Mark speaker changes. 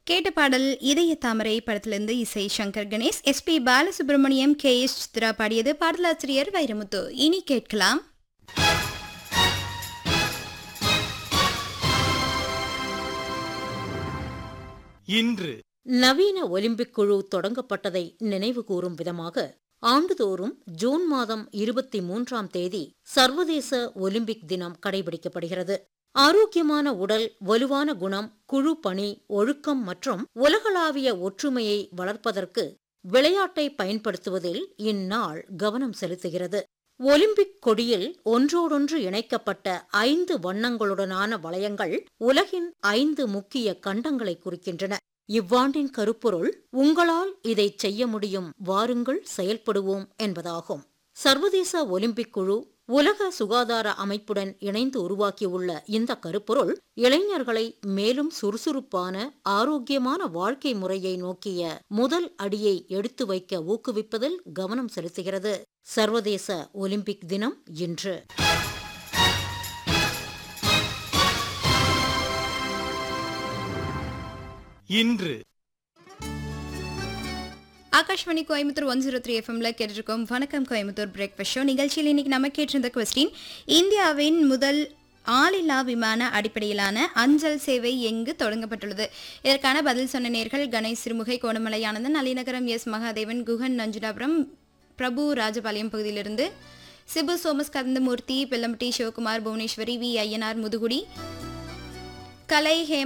Speaker 1: கேட்ட பாடல் இதய தாமரை படத்திலிருந்து இசை Shankar Ganesh SP Balasubrahmanyam K S Chithra பாடியது பாடலாசிரியர் வைரமுத்து இனி கேட்கலாம்
Speaker 2: இன்று
Speaker 3: நவீன ஒலிம்பிக் குழு தொடங்கப்பட்டதை நினைவு கூறும் விதமாக ஆண்டுதோறும் ஜூன் மாதம் இருபத்தி மூன்றாம் தேதி சர்வதேச ஒலிம்பிக் தினம் கடைபிடிக்கப்படுகிறது ஆரோக்கியமான உடல் வலுவான குணம் குழு பணி ஒழுக்கம் மற்றும் உலகளாவிய ஒற்றுமையை வளர்ப்பதற்கு விளையாட்டை பயன்படுத்துவதில் இந்நாள் கவனம் செலுத்துகிறது ஒலிம்பிக் கொடியில் ஒன்றோடொன்று இணைக்கப்பட்ட ஐந்து வண்ணங்களுடனான வளையங்கள் உலகின் ஐந்து முக்கிய கண்டங்களை குறிக்கின்றன இவ்வாண்டின் கருப்பொருள் உங்களால் இதைச் செய்ய முடியும் வாருங்கள் செயல்படுவோம் என்பதாகும் சர்வதேச ஒலிம்பிக் குழு உலக சுகாதார அமைப்புடன் இணைந்து உருவாக்கியுள்ள இந்த கருப்பொருள் இளைஞர்களை மேலும் சுறுசுறுப்பான ஆரோக்கியமான வாழ்க்கை முறையை நோக்கிய முதல் அடியை எடுத்து வைக்க ஊக்குவிப்பதில் கவனம் செலுத்துகிறது சர்வதேச ஒலிம்பிக் தினம் இன்று
Speaker 2: இன்று
Speaker 1: Akashvani Coimbatore one zero three எஃப்எம்ல கேட்டிருக்கோம் வணக்கம் கோயம்புத்தூர் பிரேக்ஃபாஸ்ட் ஷோ நிகழ்ச்சியில் இன்னைக்கு நம்ம கேட்டிருந்த கொஸ்டின் இந்தியாவின் முதல் ஆளில்லா விமான அடிப்படையிலான அஞ்சல் சேவை எங்கு தொடங்கப்பட்டுள்ளது இதற்கான பதில் சொன்ன நேர்கள் கணேஷ் சிறுமுகை கோணமலை ஆனந்தன் அலிநகரம் எஸ் மகாதேவன் குகன் நஞ்சுடாபுரம் பிரபு ராஜபாளையம் பகுதியிலிருந்து சிபு சோமஸ் கந்தமூர்த்தி பெல்லம்பட்டி சிவகுமார் புவனேஸ்வரி வி ஐயனார் முதுகுடி கலை ஹேம்